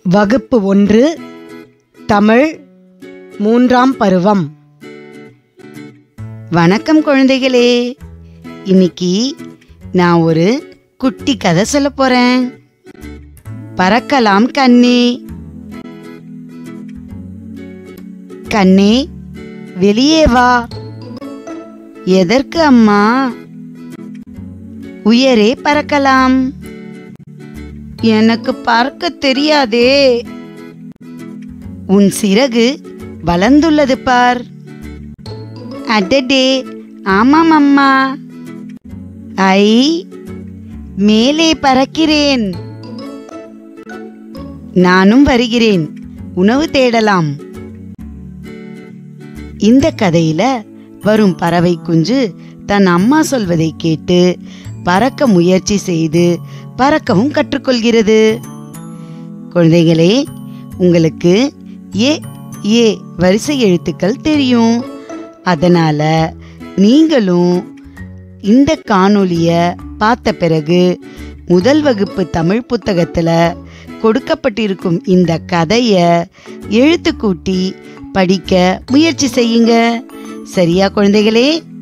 வகுப்பு ஒன்று தமிழ் மூன்றாம் பருவம் வணக்கம் குழந்தைகளே இன்னைக்கு நான் ஒரு குட்டி கதை சொல்ல போறேன் பறக்கலாம் கண்ணே கண்ணே வெளியே வா எதற்கு அம்மா உயரே பறக்கலாம் எனக்கு பறக்க தெரியாதே உன் சிறகு வளர்ந்துள்ளது பார் அடடே ஆமாம் அம்மா ஐ மேலே பறக்கிறேன் நானும் வருகிறேன் உணவு தேடலாம் இந்த கதையில வரும் பறவை குஞ்சு தன் அம்மா சொல்வதை கேட்டு பறக்க முயற்சி செய்து பறக்கவும் கற்றுக்கொள்கிறது குழந்தைகளே உங்களுக்கு ஏ ஏ வரிசை எழுத்துக்கள் தெரியும் அதனால நீங்களும் இந்த காணொளிய பார்த்த பிறகு முதல் வகுப்பு தமிழ் புத்தகத்துல கொடுக்கப்பட்டிருக்கும் இந்த கதைய எழுத்து கூட்டி படிக்க முயற்சி செய்யுங்க சரியா குழந்தைகளே